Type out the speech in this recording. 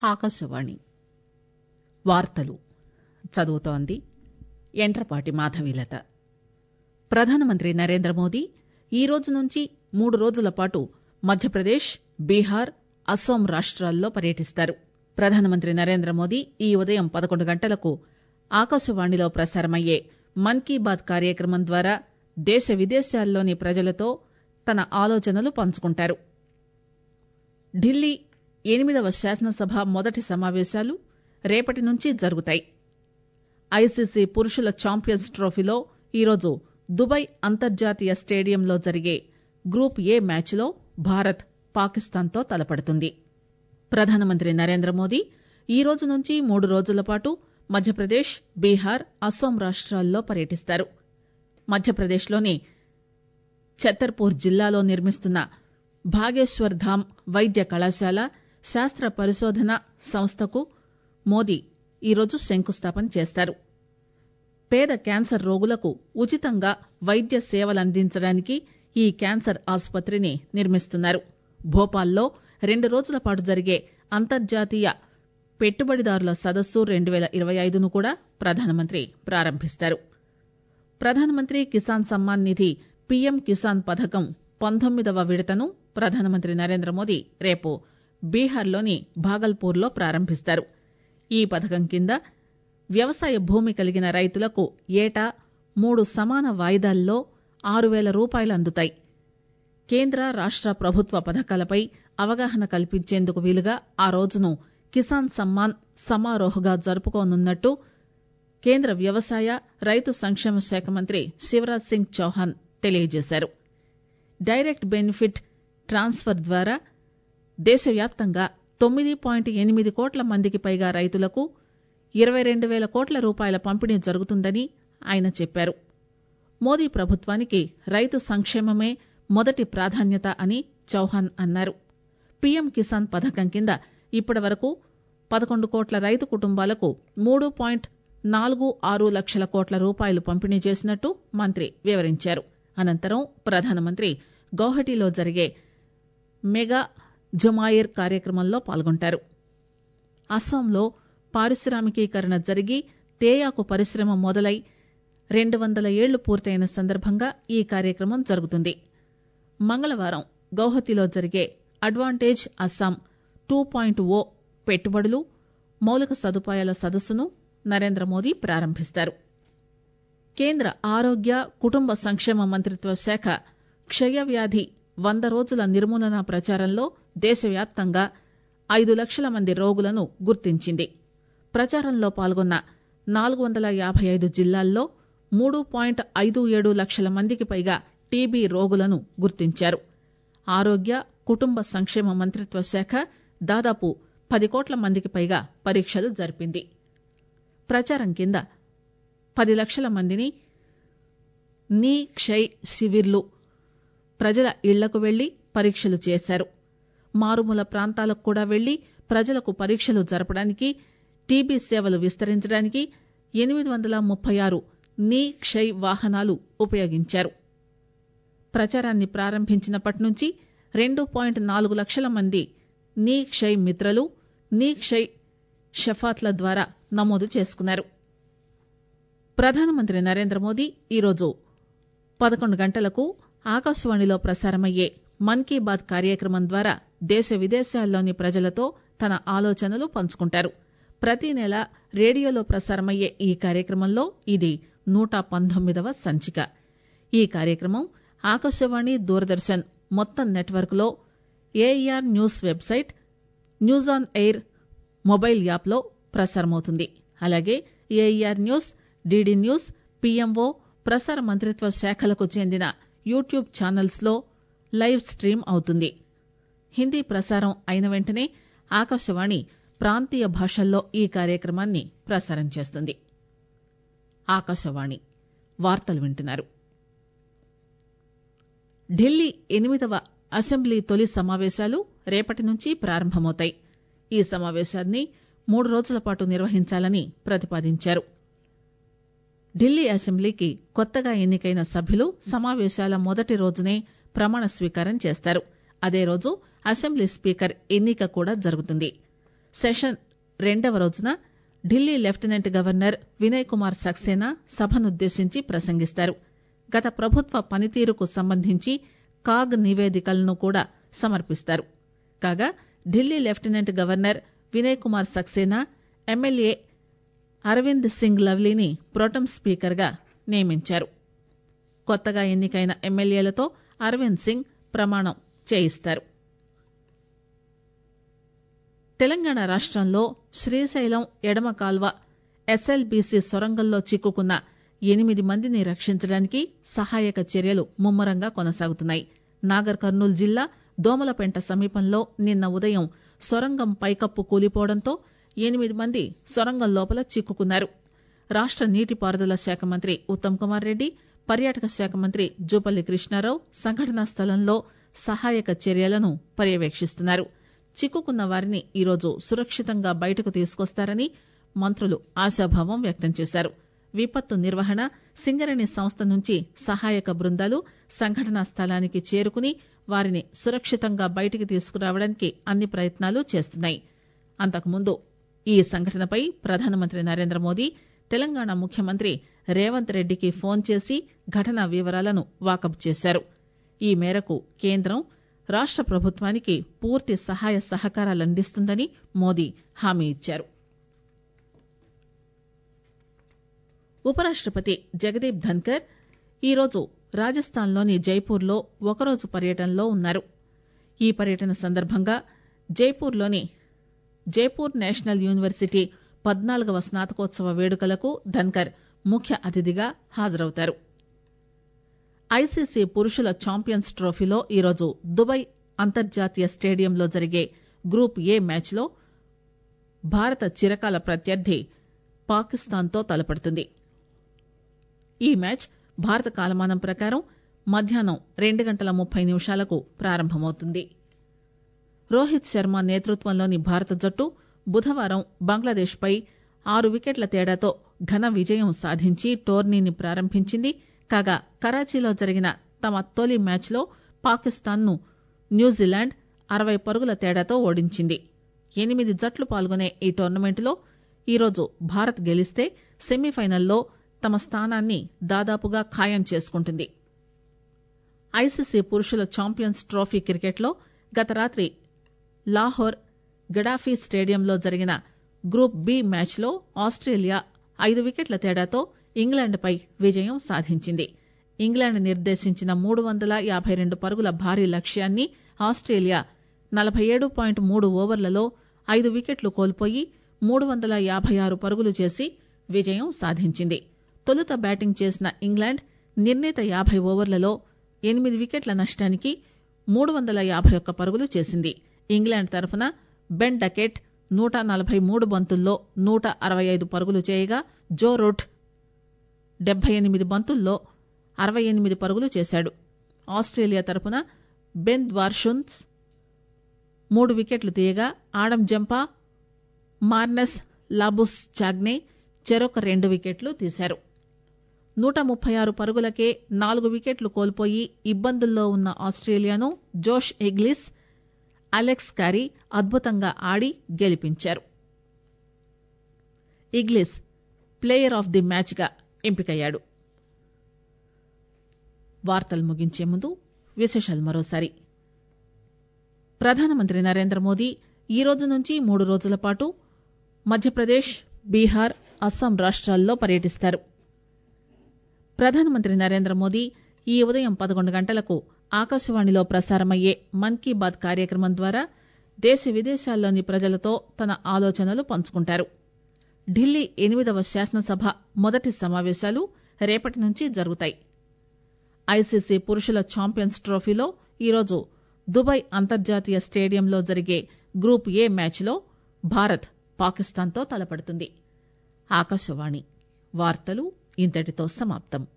ఆకాశవాణి వార్తలు చదువుతోంది ఎంట్రపాటి మాధవీలత ప్రధానమంత్రి నరేంద్రమోదీ ఈరోజు నుంచి మూడు రోజుల పాటు మధ్యప్రదేశ్ బీహార్ అస్పాం రాష్టాల్లో పర్యటిస్తారు ప్రధానమంత్రి నరేంద్రమోదీ ఈ ఉదయం పదకొండు గంటలకు ఆకాశవాణిలో ప్రసారమయ్యే మన్ కీ బాత్ కార్యక్రమం ద్వారా దేశ విదేశాల్లోని ప్రజలతో తన ఆలోచనలు పంచుకుంటారు ఢిల్లీ ఎనిమిదవ శాసనసభ మొదటి సమావేశాలు రేపటి నుంచి జరుగుతాయి ఐసీసీ పురుషుల ఛాంపియన్స్ ట్రోఫీలో ఈరోజు దుబాయ్ అంతర్జాతీయ స్టేడియంలో జరిగే గ్రూప్ ఏ మ్యాచ్లో భారత్ పాకిస్తాన్ తో తలపడుతుంది ప్రధానమంత్రి నరేంద్రమోదీ ఈరోజు నుంచి మూడు రోజుల పాటు మధ్యప్రదేశ్ బీహార్ అస్పాం రాష్టాల్లో పర్యటిస్తారు మధ్యప్రదేశ్ లోని ఛత్తర్పూర్ జిల్లాలో నిర్మిస్తున్న భాగేశ్వర్ ధామ్ వైద్య కళాశాల శాస్త పరిశోధన సంస్థకు మోదీ ఈరోజు శంకుస్థాపన చేస్తారు పేద క్యాన్సర్ రోగులకు ఉచితంగా వైద్య సేవలందించడానికి ఈ క్యాన్సర్ ఆసుపత్రిని నిర్మిస్తున్నారు భోపాల్లో రెండు రోజుల పాటు జరిగే అంతర్జాతీయ పెట్టుబడిదారుల సదస్సు రెండు పేల ఇరవై ఐదును కూడా ప్రధానమంత్రి ప్రారంభిస్తారు ప్రధానమంత్రి కిసాన్ సమ్మాన్ నిధి పీఎం కిసాన్ పథకం పంతొమ్మిదవ విడతను ప్రధానమంత్రి నరేంద్రమోదీ రేపు బీహార్లోని భాగల్పూర్ లో ప్రారంభిస్తారు ఈ పథకం కింద వ్యవసాయ భూమి కలిగిన రైతులకు ఏటా మూడు సమాన వాయిదాల్లో ఆరు పేల రూపాయలు అందుతాయి కేంద్ర రాష్ట ప్రభుత్వ పథకాలపై అవగాహన కల్పించేందుకు వీలుగా ఆ రోజును కిసాన్ సమ్మాన్ సమారోహ్ గా జరుపుకోనున్నట్టు కేంద్ర వ్యవసాయ రైతు సంక్షేమ శాఖ మంత్రి శివరాజ్ సింగ్ చౌహాన్ తెలియజేశారు డైరెక్ట్ బెనిఫిట్ ట్రాన్స్ఫర్ ద్వారా దేశవ్యాప్తంగా తొమ్మిది పాయింట్ ఎనిమిది కోట్ల మందికి పైగా రైతులకు ఇరవై రెండు పేల కోట్ల రూపాయల పంపిణీ జరుగుతుందని ఆయన చెప్పారు మోదీ ప్రభుత్వానికి రైతు సంక్షేమమే మొదటి ప్రాధాన్యత అని చౌహాన్ అన్నారు పీఎం కిసాన్ పథకం కింద ఇప్పటి వరకు పదకొండు కోట్ల రైతు కుటుంబాలకు మూడు పాయింట్ నాలుగు ఆరు లక్షల కోట్ల రూపాయలు పంపిణీ చేసినట్టు మంత్రి వివరించారు అనంతరం ప్రధానమంత్రి గౌహటిలో జరిగే మెగా జుమాయిర్ కార్యక్రమంలో పాల్గొంటారు అస్సాంలో పారిశ్రామికీకరణ జరిగి తేయాకు పరిశ్రమ మొదలై రెండు వందల ఏళ్లు పూర్తయిన సందర్భంగా ఈ కార్యక్రమం జరుగుతుంది మంగళవారం గౌహతిలో జరిగే advantage Assam two point O పెట్టుబడులు మౌలిక సదుపాయాల సదస్సును నరేంద్ర మోదీ ప్రారంభిస్తారు కేంద్ర ఆరోగ్య కుటుంబ సంక్షేమ మంత్రిత్వ శాఖ క్షయవ్యాధి వంద రోజుల నిర్మూలన ప్రచారంలో దేశవ్యాప్తంగా ఐదు లక్షల మంది రోగులను గుర్తించింది ప్రచారంలో పాల్గొన్న నాలుగు వందల యాభై ఐదు జిల్లాల్లో మూడు పాయింట్ ఐదు ఏడు లక్షల మందికి పైగా టీబీ రోగులను గుర్తించారు ఆరోగ్య కుటుంబ సంక్షేమ మంత్రిత్వ శాఖ దాదాపు పది కోట్ల మందికి పైగా పరీక్షలు జరిపింది ప్రచారం కింద పది లక్షల మందిని నీ క్షయ్ శివిర్లు ప్రజల ఇళ్లకు వెళ్లి పరీక్షలు చేశారు మారుమూల ప్రాంతాలకు కూడా వెళ్లి ప్రజలకు పరీక్షలు జరపడానికి టీబీ సేవలు విస్తరించడానికి ఎనిమిది వందల ముప్పై ఆరు నీ క్షయ్ వాహనాలు ఉపయోగించారు ప్రచారాన్ని ప్రారంభించినప్పటి నుంచి రెండు పాయింట్ నాలుగు లక్షల మంది నీ క్షయ్ మిత్రలు నీ క్షయ్ షఫాత్ల ద్వారా నమోదు చేసుకున్నారు ప్రధానమంత్రి నరేంద్ర మోదీ ఈరోజు పదకొండు గంటలకు ఆకాశవాణిలో ప్రసారమయ్యే మన్ కీ బాత్ కార్యక్రమం ద్వారా దేశ విదేశాల్లోని ప్రజలతో తన ఆలోచనలు పంచుకుంటారు ప్రతి నెల రేడియోలో ప్రసారమయ్యే ఈ కార్యక్రమంలో ఇది నూట పంతొమ్మిదవ సంచిక ఈ కార్యక్రమం ఆకాశవాణి దూరదర్శన్ మొత్తం నెట్వర్క్ లో AIR news website news on air mobile app లో ప్రసారమవుతుంది అలాగే AIR news DD news PMO ప్రసార మంత్రిత్వ శాఖలకు చెందిన యూట్యూబ్ ఛానల్స్ లో లైవ్ స్ట్రీమ్ అవుతుంది హిందీ ప్రసారం అయిన వెంటనే ఆకాశవాణి ప్రాంతీయ భాషల్లో ఈ కార్యక్రమాన్ని ప్రసారం చేస్తుంది ఆకాశవాణి వార్తలు వింటున్నారు ఢిల్లీ ఎనిమిదవ అసెంబ్లీ తొలి సమావేశాలు రేపటి నుంచి ప్రారంభమవుతాయి ఈ సమావేశాన్ని మూడు రోజుల పాటు నిర్వహించాలని ప్రతిపాదించారు ఢిల్లీ అసెంబ్లీకి కొత్తగా ఎన్నికైన సభ్యులు సమావేశాల మొదటి రోజునే ప్రమాణ స్వీకారం చేస్తారు అదే రోజు అసెంబ్లీ స్పీకర్ ఎన్నిక కూడా జరుగుతుంది సెషన్ రెండవ రోజున ఢిల్లీ లెప్టినెంట్ గవర్నర్ వినయ్ కుమార్ సక్సేనా సభనుద్దేశించి ప్రసంగిస్తారు గత ప్రభుత్వ పనితీరుకు సంబంధించి కాగ్ నివేదికలను కూడా సమర్పిస్తారు కాగా Delhi lieutenant governor Vinay Kumar Saxena MLA Arvind Singh లవ్లీని ప్రొటం స్పీకర్ గా నియమించారు కొత్తగా ఎన్నికైన ఎమ్మెల్యేలతో అరవింద్ సింగ్ ప్రమాణం చేయిస్తారు తెలంగాణ రాష్టంలో శ్రీశైలం ఎడమ కాల్వ ఎస్ఎల్బీసీ సొరంగంలో చిక్కుకున్న ఎనిమిది మందిని రక్షించడానికి సహాయక చర్యలు ముమ్మరంగా కొనసాగుతున్నాయి నాగర్ కర్నూలు జిల్లా దోమలపెంట సమీపంలో నిన్న ఉదయం సొరంగం పైకప్పు కూలిపోవడంతో ఎనిమిది మంది సొరంగం లోపల చిక్కుకున్నారు రాష్ట నీటిపారుదల శాఖ మంత్రి ఉత్తమ్ కుమార్ రెడ్డి పర్యాటక శాఖ మంత్రి జూపల్లి కృష్ణారావు సంఘటనా స్థలంలో సహాయక చర్యలను పర్యవేక్షిస్తున్నారు చిక్కుకున్న వారిని ఈరోజు సురక్షితంగా బయటకు తీసుకొస్తారని మంత్రులు ఆశాభావం వ్యక్తం చేశారు విపత్తు నిర్వహణ సింగరేణి సంస్థ నుంచి సహాయక బృందాలు సంఘటనా స్థలానికి చేరుకుని వారిని సురక్షితంగా బయటికి తీసుకురావడానికి అన్ని ప్రయత్నాలు చేస్తున్నాయి అంతకుముందు ఈ సంఘటనపై ప్రధానమంత్రి నరేంద్ర మోదీ తెలంగాణ ముఖ్యమంత్రి రేవంత్ రెడ్డికి ఫోన్ చేసి ఘటనా వివరాలను వాకబు చేశారు ఈ మేరకు కేంద్రం రాష్ట ప్రభుత్వానికి పూర్తి సహాయ సహకారాలు అందిస్తుందని మోదీ హామీ ఇచ్చారు ఉపరాష్టపతి జగదీప్ ధన్కర్ ఈరోజు రాజస్థాన్లోని జైపూర్లో ఒకరోజు పర్యటనలో ఉన్నారు ఈ పర్యటన సందర్భంగా జైపూర్లోని జైపూర్ నేషనల్ యూనివర్సిటీ పద్నాలుగవ స్నాతకోత్సవ వేడుకలకు ధన్కర్ ముఖ్య అతిథిగా హాజరవుతారు ఐసీసీ పురుషుల ఛాంపియన్స్ ట్రోఫీలో ఈరోజు దుబాయ్ అంతర్జాతీయ స్టేడియంలో జరిగే గ్రూప్ ఏ మ్యాచ్లో భారత చిరకాల ప్రత్యర్థి పాకిస్తాన్తో తలపడుతుంది ఈ మ్యాచ్ భారత కాలమానం ప్రకారం మధ్యాహ్నం రెండు గంటల ముప్పై నిమిషాలకు ప్రారంభమవుతుంది రోహిత్ శర్మ నేతృత్వంలోని భారత జట్టు బుధవారం బంగ్లాదేశ్ పై ఆరు వికెట్ల తేడాతో ఘన విజయం సాధించి టోర్నీని ప్రారంభించింది కాగా కరాచీలో జరిగిన తమ తొలి మ్యాచ్లో పాకిస్తాన్ ను న్యూజిలాండ్ అరవై పరుగుల తేడాతో ఓడించింది ఎనిమిది జట్లు పాల్గొనే ఈ టోర్నమెంట్లో ఈరోజు భారత్ గెలిస్తే సెమీఫైనల్లో తమ స్థానాన్ని దాదాపుగా ఖాయం చేసుకుంటుంది ఐసీసీ పురుషుల ఛాంపియన్స్ ట్రోఫీ క్రికెట్లో గత రాత్రి లాహోర్ గడాఫీ స్టేడియంలో జరిగిన గ్రూప్ బి మ్యాచ్లో ఆస్టేలియా ఐదు వికెట్ల తేడాతో ఇంగ్లాండ్పై విజయం సాధించింది ఇంగ్లాండ్ నిర్దేశించిన మూడు వందల యాబై రెండు పరుగుల భారీ లక్ష్యాన్ని ఆస్టేలియా నలభై ఏడు పాయింట్ మూడు ఓవర్లలో ఐదు వికెట్లు కోల్పోయి మూడు వందల యాబై ఆరు పరుగులు చేసి విజయం సాధించింది తొలుత బ్యాటింగ్ చేసిన ఇంగ్లాండ్ నిర్ణీత యాబై ఓవర్లలో ఎనిమిది వికెట్ల నష్టానికి మూడు వందల యాబై ఒక్క పరుగులు చేసింది ఇంగ్లాండ్ తరఫున బెన్ డకెట్ నూట నలభై మూడు బంతుల్లో నూట అరవై ఐదు పరుగులు చేయగా జో రూట్ డెబ్బై ఎనిమిది బంతుల్లో అరవై ఎనిమిది పరుగులు చేశాడు ఆస్టేలియా తరఫున బెన్ ద్వార్షున్స్ మూడు వికెట్లు తీయగా ఆడం జంపా మార్నెస్ లాబుస్ చాగ్నే చెరొక రెండు వికెట్లు తీశారు నూట ముప్పై ఆరు పరుగులకే నాలుగు వికెట్లు కోల్పోయి ఇబ్బందుల్లో ఉన్న ఆస్టేలియాను జోష్ ఎగ్లిస్ అలెక్స్ క్యారీ అద్భుతంగా ఆడి గెలిపించారు Inglis player of the match గా ఎంపికయ్యాడు వార్తలు ముగించే ముందు విశేషాలు మరోసారి ప్రధానమంత్రి నరేంద్ర మోదీ ఈ రోజు నుంచి మూడు రోజుల పాటు మధ్యప్రదేశ్ బీహార్ అస్సాం రాష్ట్రాల్లో పర్యటిస్తారు ప్రధానమంత్రి నరేంద్ర మోదీ ఈ ఉదయం పదకొండు గంటలకు ఆకాశవాణిలో ప్రసారమయ్యే మన్ కీ బాత్ కార్యక్రమం ద్వారా దేశ విదేశాల్లోని ప్రజలతో తన ఆలోచనలు పంచుకుంటారు ఢిల్లీ ఎనిమిదవ శాసనసభ మొదటి సమావేశాలు రేపటి నుంచి జరుగుతాయి ఐసీసీ పురుషుల ఛాంపియన్స్ ట్రోఫీలో ఈరోజు దుబాయ్ అంతర్జాతీయ స్టేడియంలో జరిగే గ్రూప్ ఏ మ్యాచ్లో భారత్ పాకిస్తాన్తో తలపడుతుంది ఆకాశవాణి వార్తలు ఇంతటితో సమాప్తం